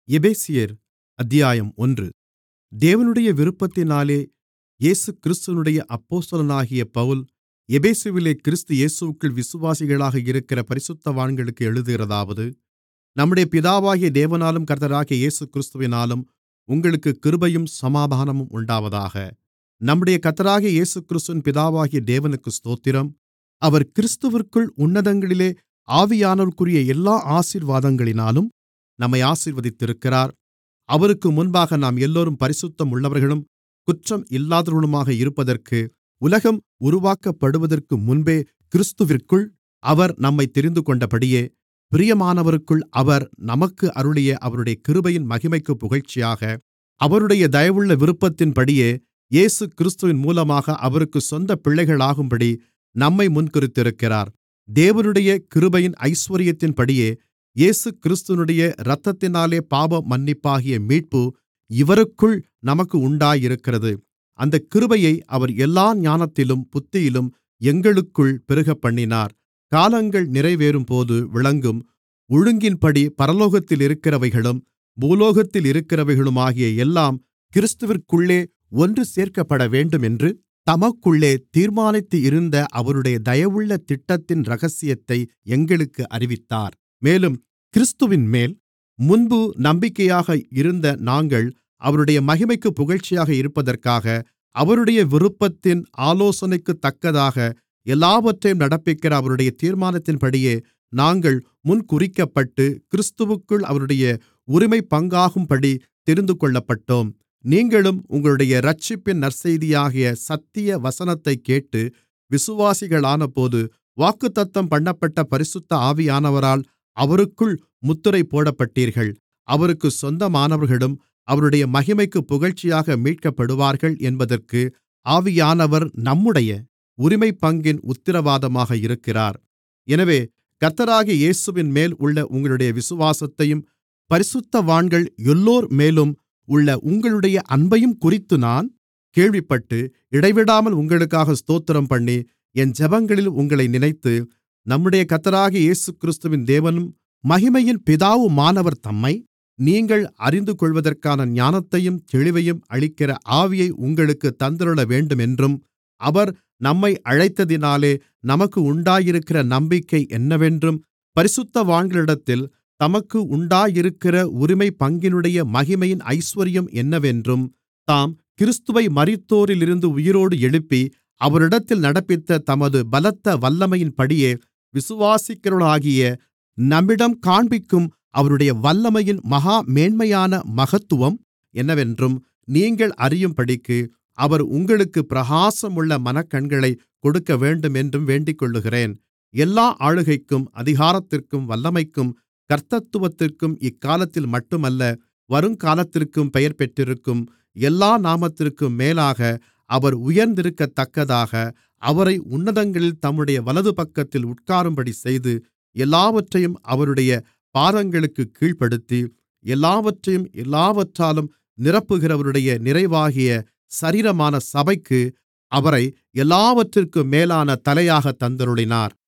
எபேசியர் அத்தியாயம் ஒன்று தேவனுடைய விருப்பத்தினாலே இயேசுகிறிஸ்துவினுடைய அப்போஸ்தலனாகிய பவுல் எபேசுவிலே கிறிஸ்து இயேசுவிற்குள் விசுவாசிகளாக இருக்கிற பரிசுத்தவான்களுக்கு எழுதுகிறதாவது நம்முடைய பிதாவாகிய தேவனாலும் கர்த்தராகிய இயேசுகிறிஸ்துவினாலும் உங்களுக்குக் கிருபையும் சமாதானமும் உண்டாவதாக நம்முடைய கர்த்தராகிய இயேசுகிறிஸ்துவின் பிதாவாகிய தேவனுக்கு ஸ்தோத்திரம் அவர் கிறிஸ்துவிற்குள் உன்னதங்களிலே ஆவியானவருக்குரிய எல்லா ஆசீர்வாதங்களினாலும் நம்மை ஆசீர்வதித்திருக்கிறார் அவருக்கு முன்பாக நாம் எல்லோரும் பரிசுத்தம் உள்ளவர்களும் குற்றம் இல்லாதவர்களுமாக இருப்பதற்கு உலகம் உருவாக்கப்படுவதற்கு முன்பே கிறிஸ்துவிற்குள் அவர் நம்மைத் தெரிந்துகொண்டபடியே பிரியமானவருக்குள் அவர் நமக்கு அருளிய அவருடைய கிருபையின் மகிமைக்குப் புகழ்ச்சியாக அவருடைய தயவுள்ள விருப்பத்தின்படியே இயேசுகிறிஸ்துவின் மூலமாக அவருக்குச் சொந்தப் பிள்ளைகளாகும்படி நம்மை முன்குறித்திருக்கிறார் தேவனுடைய கிருபையின் ஐசுவரியத்தின்படியே இயேசுகிறிஸ்துவினுடைய இரத்தத்தினாலே பாவமன்னிப்பாகிய மீட்பு இவருக்குள் நமக்கு உண்டாயிருக்கிறது அந்தக் கிருபையை அவர் எல்லா ஞானத்திலும் புத்தியிலும் எங்களுக்குள் பெருகப்பண்ணினார் காலங்கள் நிறைவேறும்போது விளங்கும் ஒழுங்கின்படி பரலோகத்திலிருக்கிறவைகளும் பூலோகத்திலிருக்கிறவைகளுமாகிய எல்லாம் கிறிஸ்துவிற்குள்ளே ஒன்று சேர்க்கப்படவேண்டுமென்று தமக்குள்ளே தீர்மானித்து இருந்த அவருடைய தயவுள்ள திட்டத்தின் இரகசியத்தை எங்களுக்கு அறிவித்தார் மேலும் கிறிஸ்துவின்மேல் முன்பு நம்பிக்கையாக இருந்த நாங்கள் அவருடைய மகிமைக்குப் புகழ்ச்சியாக இருப்பதற்காக அவருடைய விருப்பத்தின் ஆலோசனைக்குத்தக்கதாக எல்லாவற்றையும் நடப்பிக்கிற அவருடைய தீர்மானத்தின்படியே நாங்கள் முன்குறிக்கப்பட்டு கிறிஸ்துவிற்குள் அவருடைய உரிமைப்பங்காகும்படி தெரிந்துகொள்ளப்பட்டோம் நீங்களும் உங்களுடைய இரட்சிப்பின் நற்செய்தியாகிய சத்திய வசனத்தைக் கேட்டு விசுவாசிகளானபோது வாக்குத்தத்தம் பண்ணப்பட்ட பரிசுத்த ஆவியானவரால் அவருக்குள் முத்திரை போடப்பட்டீர்கள் அவருக்குச் சொந்தமானவர்களும் அவருடைய மகிமைக்குப் புகழ்ச்சியாக மீட்கப்படுவார்கள் என்பதற்கு ஆவியானவர் நம்முடைய உரிமைப்பங்கின் உத்திரவாதமாக இருக்கிறார் எனவே கர்த்தராகிய இயேசுவின்மேல் உள்ள உங்களுடைய விசுவாசத்தையும் பரிசுத்தவான்கள் எல்லோர்மேலும் உள்ள உங்களுடைய அன்பையும் குறித்து நான் கேள்விப்பட்டு இடைவிடாமல் உங்களுக்காக ஸ்தோத்திரம்பண்ணி என் ஜெபங்களில் உங்களை நினைத்து நம்முடைய கர்த்தராகிய இயேசுகிறிஸ்துவின் தேவனும் மகிமையின் பிதாவுமானவர் தம்மை நீங்கள் அறிந்துகொள்வதற்கான ஞானத்தையும் தெளிவையும் அளிக்கிற ஆவியை உங்களுக்குத் தந்தருள வேண்டுமென்றும் அவர் நம்மை அழைத்ததினாலே நமக்கு உண்டாயிருக்கிற நம்பிக்கை என்னவென்றும் பரிசுத்தவான்களிடத்தில் தமக்கு உண்டாயிருக்கிற உரிமைப்பங்கினுடைய மகிமையின் ஐசுவரியம் என்னவென்றும் தாம் கிறிஸ்துவை மரித்தோரிலிருந்து உயிரோடு எழுப்பி அவரிடத்தில் நடப்பித்த தமது பலத்த வல்லமையின்படியே விசுவாசிக்கிறவர்களாகிய நம்மிடம் காண்பிக்கும் அவருடைய வல்லமையின் மகா மேன்மையான மகத்துவம் என்னவென்றும் நீங்கள் அறியும்படிக்கு அவர் உங்களுக்கு பிரகாசமுள்ள மனக்கண்களைக் கொடுக்கவேண்டுமென்றும் வேண்டிக்கொள்ளுகிறேன் எல்லா ஆளுகைக்கும் அதிகாரத்திற்கும் வல்லமைக்கும் கர்த்தத்துவத்திற்கும் இக்காலத்தில் மட்டுமல்ல வருங்காலத்திற்கும் பெயர் பெற்றிருக்கும் எல்லா நாமத்திற்கும் மேலாக அவர் உயர்ந்திருக்கத்தக்கதாக அவரை உன்னதங்களில் தம்முடைய வலதுபக்கத்தில் உட்காரும்படி செய்து எல்லாவற்றையும் அவருடைய பாதங்களுக்குக் கீழ்ப்படுத்தி எல்லாவற்றையும் எல்லாவற்றாலும் நிரப்புகிறவருடைய நிறைவாகிய சரீரமான சபைக்கு அவரை எல்லாவற்றிற்கும் மேலான தலையாகத் தந்தருளினார்